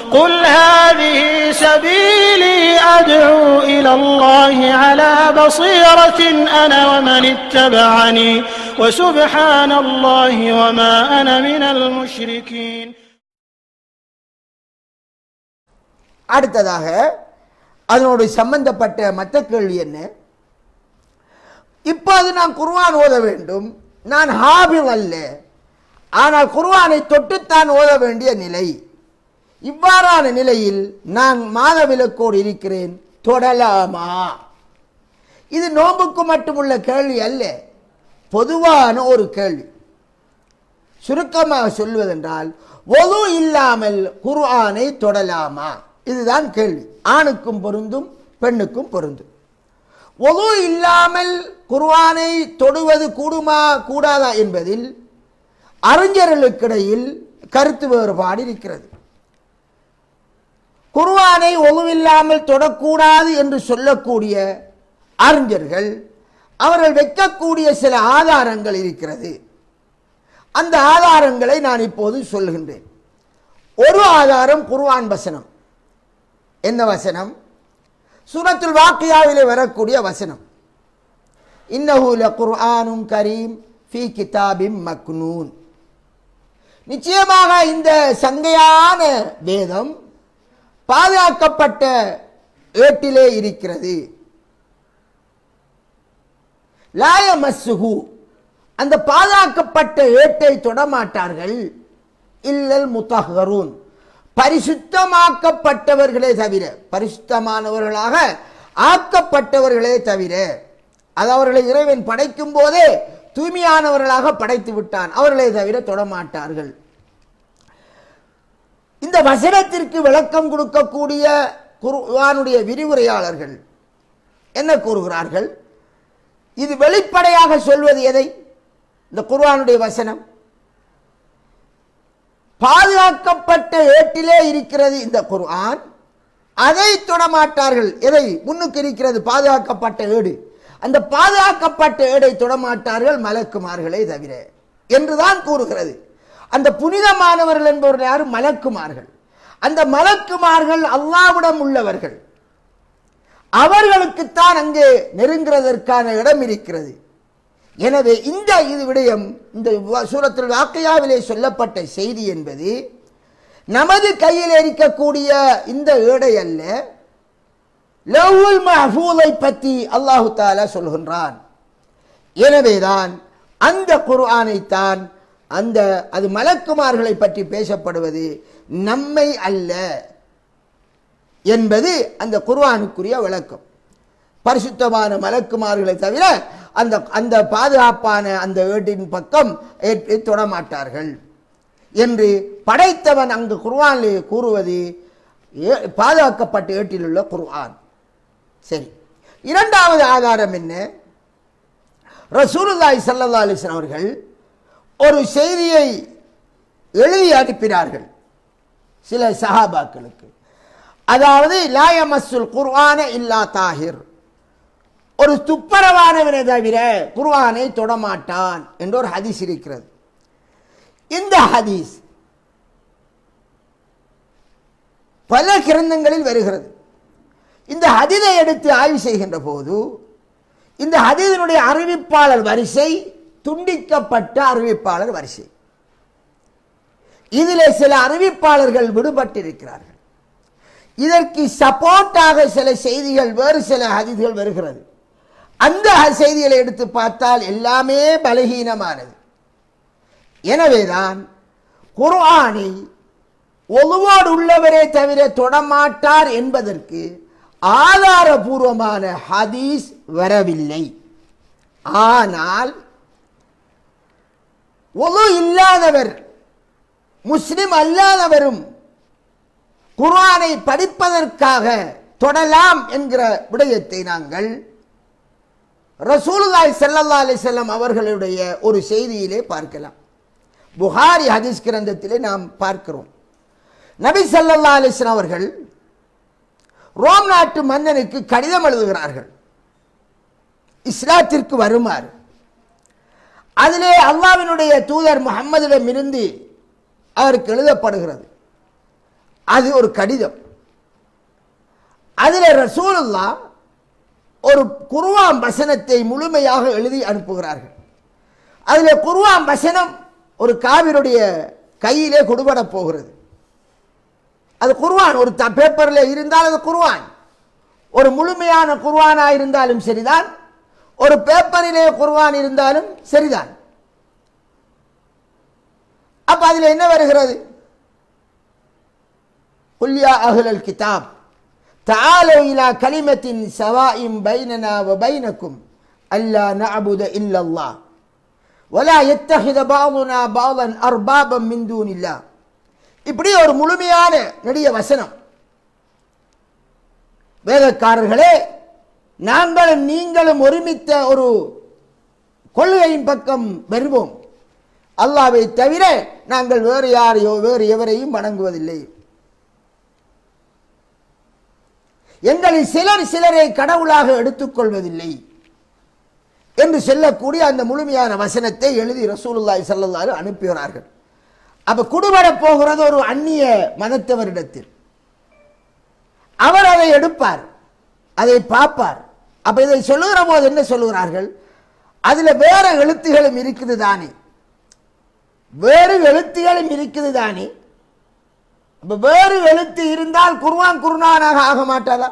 قل هذه سبيلي أدعو إلى الله على بصيرة أنا ومن اتبعني وسبحان الله وما أنا من المشركين அடுத்ததாக அதனோடு சம்பந்தப்பட்ட மற்ற கேள்வி என்ன இப்போது நான் குர்ஆன் ஓத வேண்டும் நான் ஹாபில் அல்ல ஆனால் குர்ஆனை தொட்டுத்தான் ஓத வேண்டிய நிலை இவ்வாறான நிலையில் நான் மாதவிலக்கோடு இருக்கிறேன் தொடலாமா இது நோம்புக்கு மட்டுமுள்ள கேள்வி அல்ல பொதுவான ஒரு கேள்வி சுருக்கமாக சொல்வதென்றால் ஒது இல்லாமல் குர்ஆனை தொடலாமா இதுதான் கேள்வி ஆணுக்கும் பொருந்தும் பெண்ணுக்கும் பொருந்தும் ஒது இல்லாமல் குர்ஆனை தொடுவது கூடுமா கூடாதா என்பதில் அறிஞர்களுக்கிடையில் கருத்து வேறுபாடு இருக்கிறது குர்ஆனை ஒழுவில்லாமல் தொடக்கூடாது என்று சொல்லக்கூடிய அறிஞர்கள் அவர்கள் வைக்கக்கூடிய சில ஆதாரங்கள் இருக்கிறது அந்த ஆதாரங்களை நான் இப்போது சொல்கின்றேன் ஒரு ஆதாரம் குர்ஆன் வசனம் என்ன வசனம் சூரத்துல் வாக்கியாவிலே வரக்கூடிய வசனம் இன்னஹு லகுர்ஆனும் கரீம் ஃபீ கிதாபிம் மக்னூன் நிச்சயமாக இந்த சங்கையான வேதம் பாதுகாக்கப்பட்ட ஏட்டிலே இருக்கிறது லாயமஸ்ஸுஹு அந்த பாதுகாக்கப்பட்ட ஏட்டை தொடமாட்டார்கள் இல்லல் முத்தஹரூன் பரிசுத்தமாக்கப்பட்டவர்களே தவிர பரிசுத்தமானவர்களாக ஆக்கப்பட்டவர்களே தவிர அது அவர்களை இறைவன் படைக்கும் போதே தூய்மையானவர்களாக படைத்து விட்டான் அவர்களே தவிர தொடமாட்டார்கள் இந்த வசனத்திற்கு விளக்கம் கொடுக்கக்கூடிய குர்ஆனுடைய விரிவுரையாளர்கள் என்ன கூறுகிறார்கள் இது வெளிப்படையாக சொல்வது எதை இந்த குர்ஆனுடைய வசனம் பாதுகாக்கப்பட்ட ஏட்டிலே இருக்கிறது இந்த குர்ஆன் அதை தொடமாட்டார்கள் எதை முன்னுக்கு இருக்கிறது பாதுகாக்கப்பட்ட ஏடு அந்த பாதுகாக்கப்பட்ட ஏடை தொடமாட்டார்கள் மலக்குமார்களே தவிர என்றுதான் கூறுகிறது அந்த புனிதமானவர்கள் என்பவர்கள் யாரும் மலக்குமார்கள் அந்த மலக்குமார்கள் அல்லாவிடம் உள்ளவர்கள் அவர்களுக்குத்தான் அங்கே நெருங்குறதற்கான இடம் இருக்கிறது எனவே இந்த இது விடயம் இந்த வ- சூரத்துல் வாக்கையாவிலே சொல்லப்பட்ட செய்தி என்பது நமது கையில் இருக்கக்கூடிய இந்த ஏடை அல்ல லவ்வுல் மஹ்ஃபூலை பற்றி அல்லாஹு தாலா சொல்கின்றான் எனவேதான் அந்த குர்ஆனைத்தான் அந்த அது மலக்குமார்களை பற்றி பேசப்படுவது நம்மை அல்ல என்பது அந்த குர்ஆனுக்குரிய விளக்கம் பரிசுத்தமான மலக்குமார்களை தவிர அந்த அந்த பாதுகாப்பான அந்த ஏட்டின் பக்கம் ஏற்றி தொடமாட்டார்கள் என்று படைத்தவன் அங்கு குர்ஆனிலே கூறுவது ஏ- பாதுகாக்கப்பட்ட ஏட்டில் உள்ள குர்ஆன் சரி இரண்டாவது ஆதாரம் என்ன ரசூலுல்லாஹி ஸல்லல்லாஹு அலைஹி வஸல்லம் அவர்கள் ஒரு செய்தியை எழுதி அனுப்பினார்கள் சில சஹாபாக்களுக்கு அதாவது லாயமஸ்ஸுல் குர்ஆன இல்லா தாஹிர் ஒரு துப்பரவானவனை தவிர குர்ஆனை தொடமாட்டான் என்ற ஒரு ஹதீஸ் இருக்கிறது இந்த ஹதீஸ் பல கிரந்தங்களில் வருகிறது இந்த ஹதீதை எடுத்து ஆய்வு செய்கின்ற போது இந்த ஹதீதினுடைய அறிவிப்பாளர் வரிசை துண்டிக்கப்பட்ட அறிவிப்பாளர் வரிசை இதிலே சில அறிவிப்பாளர்கள் விடுபட்டிருக்கிறார்கள் இதற்கு சப்போர்ட்டாக சில செய்திகள் வேறு சில ஹதீதுகள் வருகிறது அந்த செய்திகளை எடுத்து பார்த்தால் எல்லாமே பலகீனமானது எனவேதான் குர்ஆனை ஒழுவோடு உள்ளவரே தவிர தொடமாட்டார் என்பதற்கு ஆதாரபூர்வமான ஹதீஸ் வரவில்லை ஆனால் ஒழு இல்லாதவர் முஸ்லிம் அல்லாதவரும் குர்ஆனை படிப்பதற்காக தொடலாம் என்கிற விடயத்தை நாங்கள் ரசூலுல்லாஹி ஸல்லல்லாஹு அலைஹி வஸல்லம் அவர்களுடைய ஒரு செய்தியிலே பார்க்கலாம் புகாரி ஹதீஸ் கிரந்தத்திலே நாம் பார்க்கிறோம் நபி ஸல்லல்லாஹு அலைஹி வஸல்லம் அவர்கள் ரோம் நாட்டு மன்னனுக்கு கடிதம் எழுதுகிறார்கள் இஸ்லாத்திற்கு வருமாறு அதிலே அல்லாவினுடைய தூதர் முகம்மதிடம் இருந்து அவருக்கு எழுதப்படுகிறது அது ஒரு கடிதம் அதில் ரசூலுல்லா ஒரு குர்ஆன் வசனத்தை முழுமையாக எழுதி அனுப்புகிறார்கள் அதில் குர்ஆன் வசனம் ஒரு காவிருடைய கையிலே கொடுபட போகிறது அது குர்ஆன் ஒரு த பேப்பரில் இருந்தால் அது குர்ஆன் ஒரு முழுமையான குர்ஆனாக இருந்தாலும் சரிதான் ஒரு பேப்பரிலே குர்ஆன் இருந்தாலும் சரிதான் அப்ப அதில் என்ன வருகிறது குல்யா அஹ்லல் கிதாப் تعالوا إلى كلمة سواء بيننا وبينكم ألا نعبد إلا الله ولا يتخذ بعضنا بعضا أربابا من دون الله இப்படி ஒரு முழுமையான நெடிய வசனம் வேதக்காரர்களே நாங்களும் நீங்களும் ஒருமித்த ஒரு கொள்கையின் பக்கம் வருவோம் அல்லாவை தவிர நாங்கள் வேறு யாரையோ வேறு எவரையும் வணங்குவதில்லை எங்களில் சிலர் சிலரை கடவுளாக எடுத்துக்கொள்வதில்லை என்று சொல்லக்கூடிய அந்த முழுமையான வசனத்தை எழுதி ரசூலுல்லாஹி ஸல்லல்லாஹு அனுப்புகிறார்கள் அப்ப குடுபட போகிறது ஒரு அந்நிய மதத்தவரிடத்தில் அவர் அதை எடுப்பார் அதை பார்ப்பார் அப்ப இதை சொல்லுகிற போது என்ன சொல்லுகிறார்கள் அதுல வேற எழுத்துகளும் இருக்குது தானே வேறு எழுத்துகளும் இருக்குது தானே அப்ப வேறு எழுத்து இருந்தால் குர்ஆன் குர்ஆனாக ஆக மாட்டாதா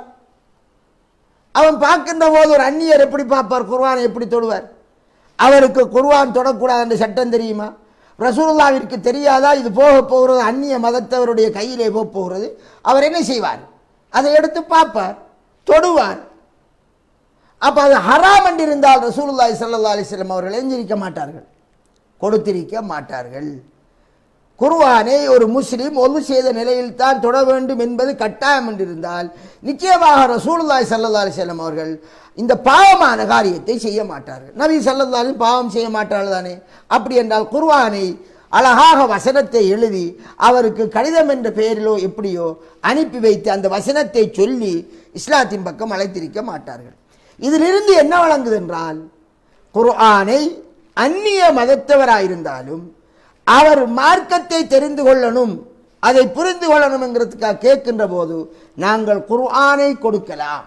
அவன் பார்க்கின்ற போது ஒரு அந்நியர் எப்படி பார்ப்பார் குர்ஆனை எப்படி தொடுவார் அவருக்கு குர்ஆன் தொடக்கூடாது என்ற சட்டம் தெரியுமா ரசூலுல்லாவிற்கு தெரியாதா இது போக போகிறது அந்நிய மதத்தவருடைய கையிலே போக போகிறது அவர் என்ன செய்வார் அதை எடுத்து பார்ப்பார் தொடுவார் அப்ப அது ஹராம் என்று இருந்தால் ரசூலுல்லாஹி ஸல்லல்லாஹு அலைஹி வஸல்லம் அவர்கள் எஞ்சிருக்க மாட்டார்கள் கொடுத்திருக்க மாட்டார்கள் குர்ஆனை ஒரு முஸ்லிம் ஒன்று செய்த நிலையில் தான் தொட வேண்டும் என்பது கட்டாயம் என்றிருந்தால் நிச்சயமாக ரசூலுல்லாஹி ஸல்லல்லாஹு அலைஹி வஸல்லம் அவர்கள் இந்த பாவமான காரியத்தை செய்ய மாட்டார்கள் நபி ஸல்லல்லாஹு அலைஹி பாவம் செய்ய மாட்டார்கள் தானே அப்படி என்றால் குர்ஆனை அழகாக வசனத்தை எழுதி அவருக்கு கடிதம் என்ற பெயரிலோ எப்படியோ அனுப்பி வைத்து அந்த வசனத்தை சொல்லி இஸ்லாத்தின் பக்கம் அழைத்திருக்க மாட்டார்கள் இதிலிருந்து என்ன வழங்குது என்றால் குர்ஆனை அந்நிய மதத்தவராயிருந்தாலும் அவர் மார்க்கத்தை தெரிந்து கொள்ளணும் அதை புரிந்து கொள்ளணும் என்கிறதுக்காக கேட்கின்ற போது நாங்கள் குர்ஆனை கொடுக்கலாம்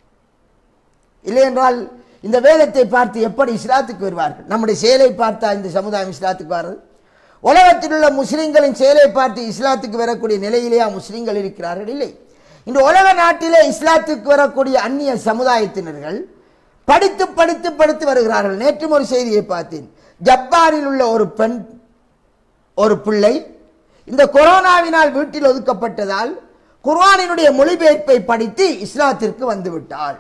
இல்லை என்றால் இந்த வேதத்தை பார்த்து எப்படி இஸ்லாத்துக்கு வருவார்கள் நம்முடைய செயலை பார்த்தா இந்த சமுதாயம் இஸ்லாத்துக்கு வர்றது உலகத்தில் உள்ள முஸ்லிம்களின் செயலை பார்த்து இஸ்லாத்துக்கு வரக்கூடிய நிலையிலேயா முஸ்லிம்கள் இருக்கிறார்கள் இல்லை இன்று உலக நாட்டிலே இஸ்லாத்துக்கு வரக்கூடிய அந்நிய சமுதாயத்தினர்கள் படித்து படித்து படித்து வருகிறார்கள் நேற்றும் ஒரு செய்தியை பார்த்தேன் ஜப்பானில் உள்ள ஒரு பெண் ஒரு பிள்ளை இந்த கொரோனாவினால் வீட்டில் ஒதுக்கப்பட்டதால் குர்ஆனினுடைய மொழிபெயர்ப்பை படித்து இஸ்லாத்திற்கு வந்து விட்டாள்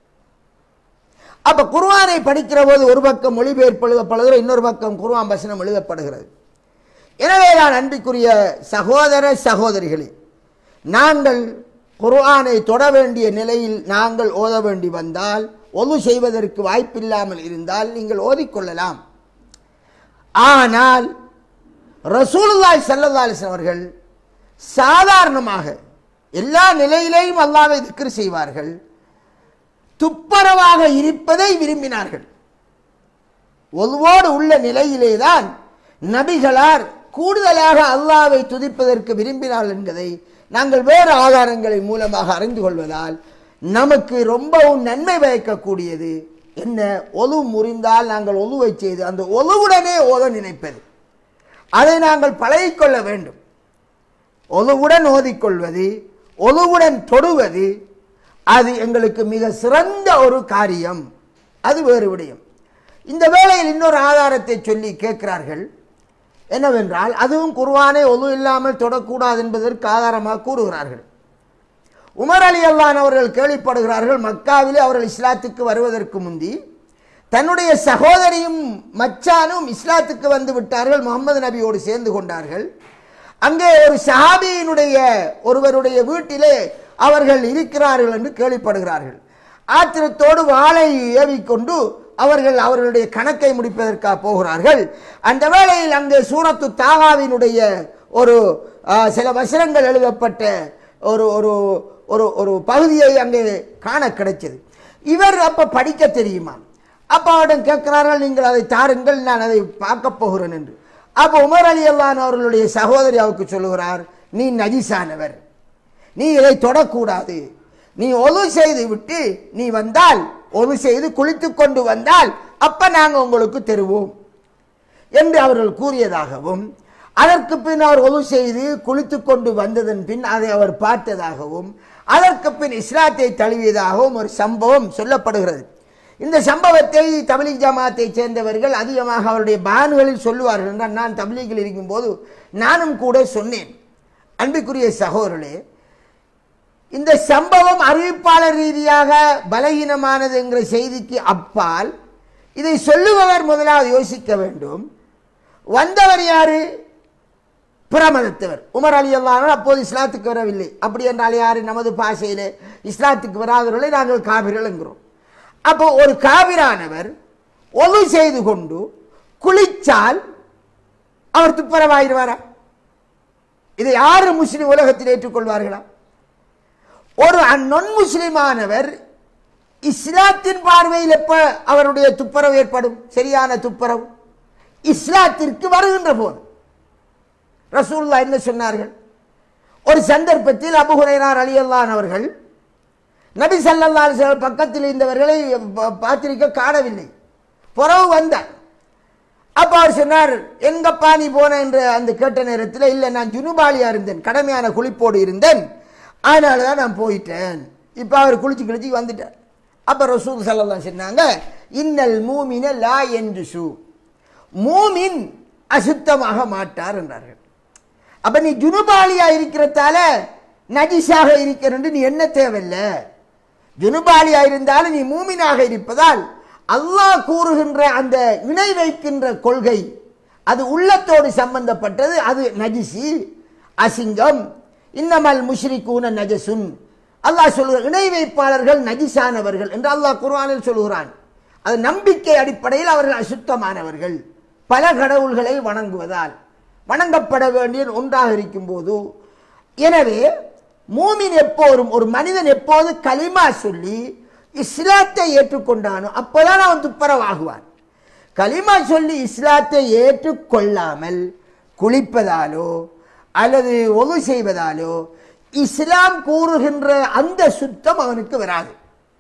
அப்ப குர்ஆனை படிக்கிற போது ஒரு பக்கம் மொழிபெயர்ப்பு எழுதப்படுகிறது இன்னொரு பக்கம் குர்ஆன் வசனம் எழுதப்படுகிறது எனவே நான் அன்பிற்குரிய சகோதர சகோதரிகளே நாங்கள் குர்ஆனை தொட வேண்டிய நிலையில் நாங்கள் ஓத வேண்டி வந்தால் ஒது செய்வதற்கு வாய்ப்பில்லாமல் இருந்தால் நீங்கள் ஓதிக்கொள்ளலாம் ஆனால் ரசூலுல்லாஹி ஸல்லல்லாஹு அலைஹி வஸல்லம் அவர்கள் சாதாரணமாக எல்லா நிலையிலேயும் அல்லாஹ்வை திக்ர் செய்வார்கள் துப்பரவாக இருப்பதை விரும்பினார்கள் ஒதுவோடு உள்ள நிலையிலே தான் நபிகளார் கூடுதலாக அல்லாஹ்வை துதிப்பதற்கு விரும்பினார்கள் என்பதை நாங்கள் வேறு ஆதாரங்களின் மூலமாக அறிந்து கொள்வதால் நமக்கு ரொம்பவும் நன்மை பயக்கக்கூடியது என்ன ஒலு முறிந்தால் நாங்கள் ஒலுவை செய்து அந்த ஒலுவுடனே ஓத நினைப்பது அதை நாங்கள் பழகிக்கொள்ள வேண்டும் ஒலுவுடன் ஓதிக்கொள்வது ஒலுவுடன் தொடுவது அது எங்களுக்கு மிக சிறந்த ஒரு காரியம் அது வேறு விடயம் இந்த வேளையில் இன்னொரு ஆதாரத்தை சொல்லி கேட்கிறார்கள் என்னவென்றால் அதுவும் குர்ஆனை ஒலு இல்லாமல் தொடக்கூடாது என்பதற்கு ஆதாரமாக கூறுகிறார்கள் உமர் அலி அல்லான் அவர்கள் கேள்விப்படுகிறார்கள் மக்காவிலே அவர்கள் இஸ்லாத்துக்கு வருவதற்கு முந்தி தன்னுடைய சகோதரியும் மச்சானும் இஸ்லாத்துக்கு வந்து விட்டார்கள் முகமது நபியோடு சேர்ந்து கொண்டார்கள் அங்கே ஒரு சஹாபியினுடைய ஒருவருடைய வீட்டிலே அவர்கள் இருக்கிறார்கள் என்று கேள்விப்படுகிறார்கள் ஆத்திரத்தோடு வாளை ஏவிக்கொண்டு அவர்கள் அவர்களுடைய கணக்கை முடிப்பதற்காக போகிறார்கள் அந்த வேளையில் அங்கே சூரத்து தாகாவினுடைய ஒரு ஆ, சில வசனங்கள் எழுதப்பட்ட ஒரு ஒரு ஒரு ஒரு பகுதியை அங்கே காண கிடைச்சது இவர் அப்ப படிக்க தெரியுமா அப்ப அவரிடம் கேட்கிறார்கள் நீங்கள் அதை தாருங்கள் நான் அதை பார்க்க போகிறேன் என்று அப்ப உமர் அலி அல்லான் அவர்களுடைய சகோதரி அவருக்கு சொல்லுகிறார் நீ நஜிசானவர் நீ இதை தொடக்கூடாது நீ ஒழு செய்து விட்டு நீ வந்தால் ஒழு செய்து குளித்துக் கொண்டு வந்தால் அப்ப நாங்க உங்களுக்கு தருவோம் என்று அவர்கள் கூறியதாகவும் அதற்கு பின் அவர் ஒழு செய்து குளித்துக் கொண்டு வந்ததன் பின் அதை அவர் பார்த்ததாகவும் அதற்கு பின் இஸ்லாத்தை தழுவியதாகவும் ஒரு சம்பவம் சொல்லப்படுகிறது இந்த சம்பவத்தை தபிலீக் ஜமாத்தை சேர்ந்தவர்கள் அதிகமாக அவருடைய பான்களில் சொல்லுவார்கள் என்றால் நான் தபிலீகில் இருக்கும்போது நானும் கூட சொன்னேன் அன்பிற்குரிய சகோதரர்களே இந்த சம்பவம் அறிவிப்பாளர் ரீதியாக பலகீனமானது என்கிற செய்திக்கு அப்பால் இதை சொல்லுபவர் முதலாவது யோசிக்க வேண்டும் வந்தவர் யாரு பிரமதத்தவர் உமர் அலி அல்லாஹ் அப்போது இஸ்லாத்துக்கு வரவில்லை அப்படி என்றால் யாரு நமது பாஷையிலே இஸ்லாத்துக்கு வராதவர்களை நாங்கள் காபிர்கள் என்கிறோம் அப்போ ஒரு காபிரானவர் ஒது செய்து கொண்டு குளிச்சால் அவர் துப்புரவாயிருவாரா இதை யாரு முஸ்லிம் உலகத்தில் ஏற்றுக்கொள்வார்களா ஒரு நொன் முஸ்லிமானவர் இஸ்லாத்தின் பார்வையில் எப்ப அவருடைய துப்புரவு ஏற்படும் சரியான துப்புரவு இஸ்லாத்திற்கு வருகின்ற போது ரசூல்லா என்ன சொன்னார்கள் ஒரு சந்தர்ப்பத்தில் அபுஹுரைனார் அலியல்லான் அவர்கள் நபி சல்லல்லா அலிஸ்லாம் பக்கத்தில் இருந்தவர்களை ப- பார்த்திருக்க காணவில்லை புறவு வந்தார் அப்ப அவர் சொன்னார் எங்கப்பா நீ போன என்று அந்த கேட்ட நேரத்தில் இல்லை நான் ஜுனுபாலியா இருந்தேன் கடமையான குளிப்போடு இருந்தேன் அதனால தான் நான் போயிட்டேன் இப்போ அவர் குளிச்சு குளிச்சு வந்துட்டார் அப்ப ரசூல் சல்லல்லாஹு சொன்னாங்க இன்னல் மூமின லா என்று சு மூமின் அசுத்தமாக மாட்டார் என்றார்கள் அப்ப நீ ஜுனுபாலியா இருக்கிறதால நஜிஸாக இருக்கிறன்னு நீ என்ன தேவையில்லை ஜுனுபாலியா இருந்தாலும் நீ மூமினாக இருப்பதால் அல்லாஹ் கூறுகின்ற அந்த இணை வைக்கின்ற கொள்கை அது உள்ளத்தோடு சம்பந்தப்பட்டது அது நஜிசி அசிங்கம் இன்னமல் முஷ்ரிக்கூன நஜசுன் அல்லாஹ் சொல்லுகிற இணை வைப்பாளர்கள் நஜிசானவர்கள் என்று அல்லாஹ் குர்ஆனில் சொல்லுகிறான் அது நம்பிக்கை அடிப்படையில் அவர்கள் அசுத்தமானவர்கள் பல கடவுள்களை வணங்குவதால் வணங்கப்பட வேண்டிய ஒன்றாக இருக்கும்போது எனவே மூமின் எப்போதும் ஒரு மனிதன் எப்போது கலிமா சொல்லி இஸ்லாத்தை ஏற்றுக்கொண்டானோ அப்போதான் அவன் துப்புரவாகுவான் கலிமா சொல்லி இஸ்லாத்தை ஏற்றுக்கொள்ளாமல் குளிப்பதாலோ அல்லது ஒது செய்வதாலோ இஸ்லாம் கூறுகின்ற அந்த சுத்தம் அவனுக்கு வராது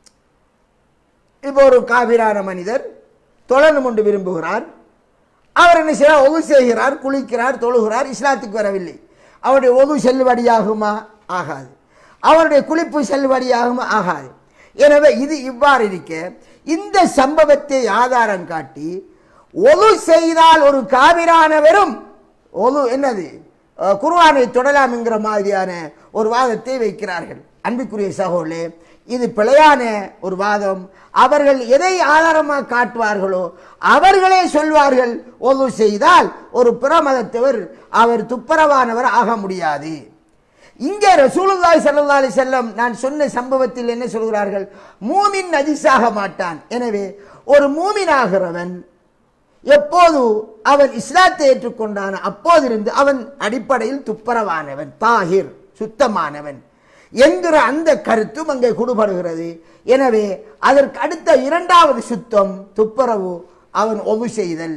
இப்போ ஒரு காபிரான மனிதர் தொழணும் என்று விரும்புகிறார் அவர் என்ன செய்கிறார் ஒது செய்கிறார் குளிக்கிறார் தொழுகிறார் இஸ்லாத்துக்கு வரவில்லை அவருடைய ஒது செல்லுபடியாகுமா ஆகாது அவருடைய குளிப்பு செல்லுபடியாகுமா ஆகாது எனவே இது இவ்வாறு இருக்க இந்த சம்பவத்தை ஆதாரம் காட்டி ஒது செய்தால் ஒரு காபிரானவரும் ஒது என்னது அஹ், குர்ஆனை தொடலாம் என்கிற மாதிரியான ஒரு வாதத்தை வைக்கிறார்கள் அன்புக்குரிய சகோதரே இது பிழையான ஒரு வாதம் அவர்கள் எதை ஆதாரமாக காட்டுவார்களோ அவர்களே சொல்வார்கள் ஒது செய்தால் ஒரு பிரமதத்தவர் அவர் துப்புரவானவர் ஆக முடியாது இங்கே ரசூலுல்லாஹி ஸல்லல்லாஹு அலைஹி வஸல்லம் நான் சொன்ன சம்பவத்தில் என்ன சொல்கிறார்கள் மூமின் நஜிஸாக மாட்டான் எனவே ஒரு மூமினாகிறவன் எப்போது அவன் இஸ்லாத்தை ஏற்றுக்கொண்டான அப்போதிருந்து அவன் அடிப்படையில் துப்புரவானவன் தாகிர் சுத்தமானவன் என்கிற அந்த கருத்தும் அங்கே கொடுபடுகிறது எனவே அதற்கு அடுத்த இரண்டாவது சுத்தம் துப்புரவு அவன் ஒவு செய்தல்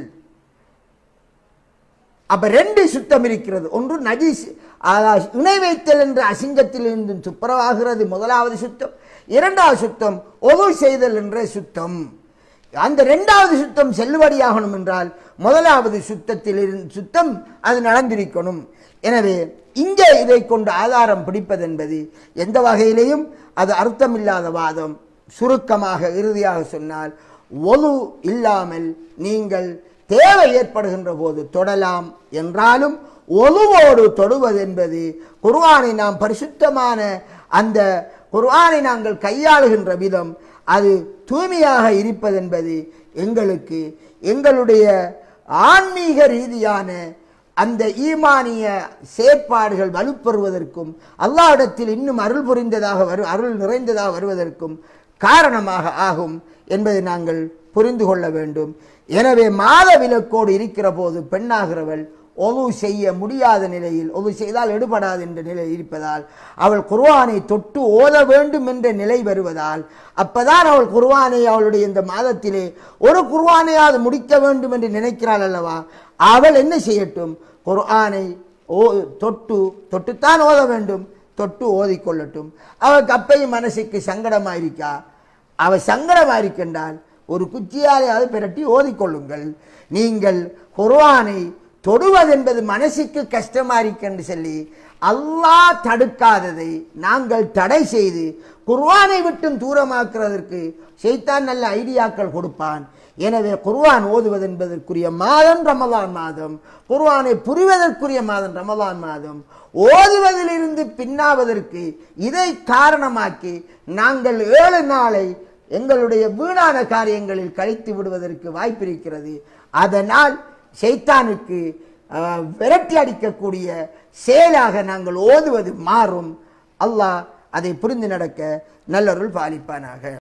அப்ப ரெண்டு சுத்தம் இருக்கிறது ஒன்று நஜீஸ் அதாவது இணை வைத்தல் என்ற அசிங்கத்தில் இருந்து துப்புரவாகிறது முதலாவது சுத்தம் இரண்டாவது சுத்தம் ஒது செய்தல் என்ற சுத்தம் அந்த இரண்டாவது சுத்தம் செல்லுபடியாகணும் என்றால் முதலாவது சுத்தத்தில் இருந்து சுத்தம் அது நடந்திருக்கணும் எனவே இங்கே இதை கொண்டு ஆதாரம் பிடிப்பது என்பது எந்த வகையிலையும் அது அர்த்தமில்லாத வாதம் சுருக்கமாக இறுதியாக சொன்னால் ஒது இல்லாமல் நீங்கள் தேவை ஏற்படுகின்ற போது தொடலாம் என்றாலும் ஒலுவோடு தொடுவது என்பது குர்ஆனை நாம் பரிசுத்தமான அந்த குர்ஆனை நாங்கள் கையாளுகின்ற விதம் அது தூய்மையாக இருப்பதென்பது எங்களுக்கு எங்களுடைய ஆன்மீக ரீதியான அந்த ஈமானிய செயற்பாடுகள் வலுப்பெறுவதற்கும் அல்லாஹ்விடத்தில் இன்னும் அருள் புரிந்ததாக வரு அருள் நிறைந்ததாக வருவதற்கும் காரணமாக ஆகும் என்பதை நாங்கள் புரிந்து கொள்ள வேண்டும் எனவே மாத விலக்கோடு இருக்கிற போது பெண்ணாகிறவள் ஒது செய்ய முடியாத நிலையில் ஒது செய்தால் எடுபடாது என்ற நிலை இருப்பதால் அவள் குர்ஆனை தொட்டு ஓத வேண்டும் என்ற நிலை வருவதால் அப்பதான் அவள் குர்ஆனை அவளுடைய இந்த மாதத்திலே ஒரு குர்ஆனையாவது முடிக்க வேண்டும் என்று நினைக்கிறாள் அல்லவா அவள் என்ன செய்யட்டும் குர்ஆனை ஓ தொட்டு தொட்டுத்தான் ஓத வேண்டும் தொட்டு ஓதிக்கொள்ளட்டும் அவருக்கு அப்பையும் மனசுக்கு சங்கடமா இருக்கா அவ சங்கடமா இருக்கின்றால் ஒரு குச்சியாலையாவது பிரட்டி ஓதிக்கொள்ளுங்கள் நீங்கள் குர்ஆனை தொடுவதென்பது மனசுக்கு கஷ்டமா இருக்கென்று சொல்லி அல்லாஹ் தடுக்காததை நாங்கள் தடை செய்து குர்ஆனை விட்டும் தூரமாக்குறதற்கு ஷைத்தான் நல்ல ஐடியாக்கள் கொடுப்பான் எனவே குர்ஆன் ஓதுவது என்பதற்குரிய மாதம் ரமலான் மாதம் குர்ஆனை புரிவதற்குரிய மாதம் ரமலான் மாதம் ஓதுவதிலிருந்து பின்னாவதற்கு இதை காரணமாக்கி நாங்கள் ஏழு நாளை எங்களுடைய வீணான காரியங்களில் கழித்து விடுவதற்கு வாய்ப்பிருக்கிறது அதனால் ஷைத்தானுக்கு அஹ், விரட்டி அடிக்கக்கூடிய செயலாக நாங்கள் ஓதுவது மாறும் அல்லாஹ் அதை புரிந்து நடக்க நல்லருள் பாலிப்பானாக